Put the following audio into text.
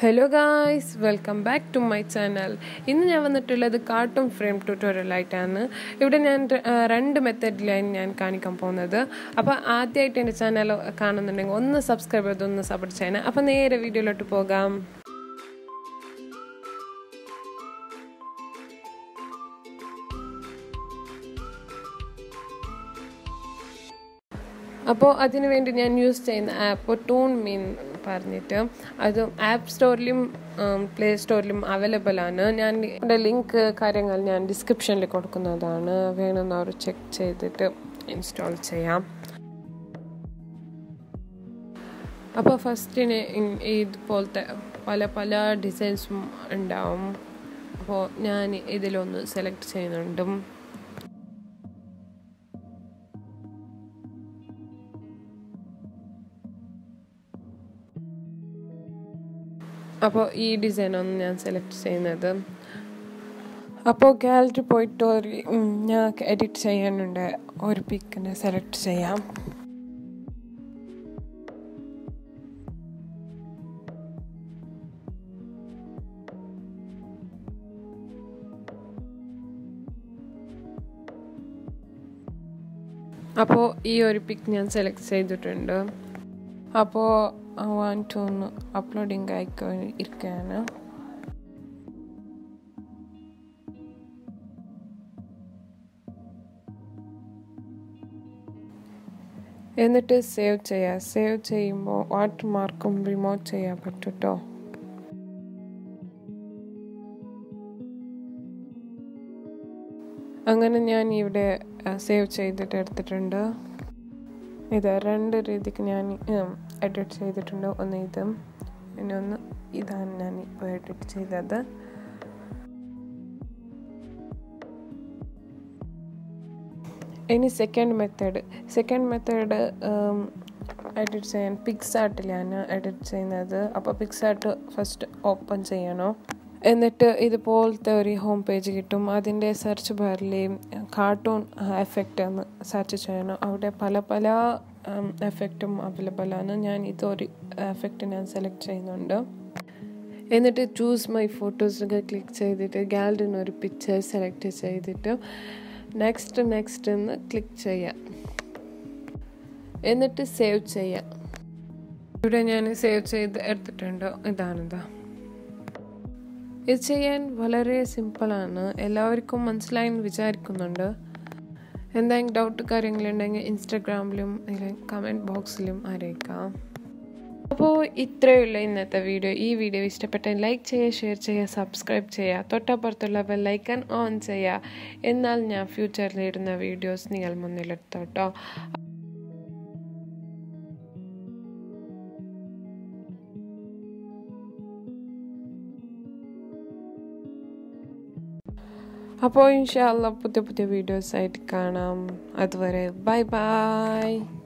hello guys welcome back to my channel ഇന്ന് ഞാൻ വന്നിട്ടുള്ളത് കാർട്ടൂൺ ഫ്രെയിം ട്യൂട്ടോറിയലായിട്ടാണ് ഇവിടെ ഞാൻ ര- ആ, രണ്ട് മെത്തഡിലാണ് ഞാൻ കാണിക്കാൻ പോകുന്നത് അപ്പോൾ ആദ്യമായിട്ട് എൻ്റെ ചാനൽ കാണുന്നുണ്ടെങ്കിൽ ഒന്ന് സബ്സ്ക്രൈബ് ചെയ്ത് ഒന്ന് സപ്പോർട്ട് ചെയ്യണം അപ്പോൾ നേരെ വീഡിയോയിലോട്ട് പോകാം അപ്പോൾ അതിനു വേണ്ടി ഞാൻ യൂസ് ചെയ്യുന്ന ആപ്പ് ടൂൺ മീൻ പറഞ്ഞിട്ട് അത് ആപ്പ് സ്റ്റോറിലും പ്ലേ സ്റ്റോറിലും അവൈലബിൾ ആണ് ഞാൻ ഇതിൻ്റെ ലിങ്ക് കാര്യങ്ങൾ ഞാൻ ഡിസ്ക്രിപ്ഷനിൽ കൊടുക്കുന്നതാണ് വേണമെന്നവർ ചെക്ക് ചെയ്തിട്ട് ഇൻസ്റ്റാൾ ചെയ്യാം അപ്പോൾ ഫസ്റ്റിന് ഇതുപോലത്തെ പല പല ഡിസൈൻസും ഉണ്ടാവും അപ്പോൾ ഞാൻ ഇതിലൊന്ന് സെലക്ട് ചെയ്യുന്നുണ്ട് അപ്പോൾ ഈ ഡിസൈനാണ് ഞാൻ സെലക്ട് ചെയ്യുന്നത് അപ്പോൾ ഗാലറി പോയിട്ട് ഒരു ഉം, ഞാൻ എഡിറ്റ് ചെയ്യാനുണ്ട് ഒരു പിക്കിനെ സെലക്ട് ചെയ്യാം അപ്പോൾ ഈ ഒരു പിക്ക് ഞാൻ സെലക്ട് ചെയ്തിട്ടുണ്ട് അപ്പോൾ വൺ ടു ഒന്ന് അപ്ലോഡിങ് ആയിക്കോ ഇരിക്കുകയാണ് എന്നിട്ട് സേവ് ചെയ്യുക സേവ് ചെയ്യുമ്പോൾ വാട്ടർ മാർക്കും റിമൂവ് ചെയ്യാൻ പറ്റും കേട്ടോ അങ്ങനെ ഞാൻ ഇവിടെ സേവ് ചെയ്തിട്ട് എടുത്തിട്ടുണ്ട് ഇത് രണ്ട് രീതിക്ക് ഞാൻ എഡിറ്റ് ചെയ്തിട്ടുണ്ട് ഒന്ന് ഇതും പിന്നെ ഒന്ന് ഇതാണ് ഞാൻ ഇപ്പോൾ എഡിറ്റ് ചെയ്തത് ഇനി second method second method edit ചെയ്യാൻ പിക്സാർട്ടിലാണ് എഡിറ്റ് ചെയ്യുന്നത് അപ്പോൾ പിക്സാർട്ട് ഫസ്റ്റ് ഓപ്പൺ ചെയ്യണം എന്നിട്ട് ഇതുപോലത്തെ ഒരു ഹോം പേജ് കിട്ടും അതിൻ്റെ സെർച്ച് ബാറിൽ കാർട്ടൂൺ എഫക്റ്റ് എന്ന് സെർച്ച് ചെയ്യണം അവിടെ പല പല എഫക്റ്റും അവൈലബിൾ ആണ് ഞാൻ ഇതൊരു എഫക്റ്റ് ഞാൻ സെലക്ട് ചെയ്യുന്നുണ്ട് എന്നിട്ട് ചൂസ് മൈ ഫോട്ടോസൊക്കെ ക്ലിക്ക് ചെയ്തിട്ട് ഗാലറിന്ന് ഒരു പിക്ചർ സെലക്ട് ചെയ്തിട്ട് നെക്സ്റ്റ് നെക്സ്റ്റ് എന്ന് ക്ലിക്ക് ചെയ്യാം എന്നിട്ട് സേവ് ചെയ്യാം ഇവിടെ ഞാൻ സേവ് ചെയ്ത് എടുത്തിട്ടുണ്ട് ഇതാണിതാ ഇത് ചെയ്യാൻ വളരെ സിമ്പിളാണ് എല്ലാവർക്കും മനസ്സിലായി എന്ന് വിചാരിക്കുന്നുണ്ട് എന്തെങ്കിലും ഡൗട്ട് കാര്യങ്ങളുണ്ടെങ്കിൽ ഇൻസ്റ്റഗ്രാമിലും അല്ലെങ്കിൽ കമൻറ്റ് ബോക്സിലും അറിയിക്കാം അപ്പോൾ ഇത്രയുള്ള ഇന്നത്തെ വീഡിയോ ഈ വീഡിയോ ഇഷ്ടപ്പെട്ടാൽ ലൈക്ക് ചെയ്യുക ഷെയർ ചെയ്യുക സബ്സ്ക്രൈബ് ചെയ്യുക തൊട്ടപ്പുറത്തുള്ള ബെല്ലൈക്കൺ ഓൺ ചെയ്യുക എന്നാൽ ഞാൻ ഫ്യൂച്ചറിൽ ഇടുന്ന വീഡിയോസ് നിങ്ങൾ മുന്നിലെത്തോട്ടോ അപ്പോൾ ഇൻഷാല്ല പുതിയ പുതിയ വീഡിയോസ് ആയിട്ട് കാണാം അതുവരെ ബൈ ബൈ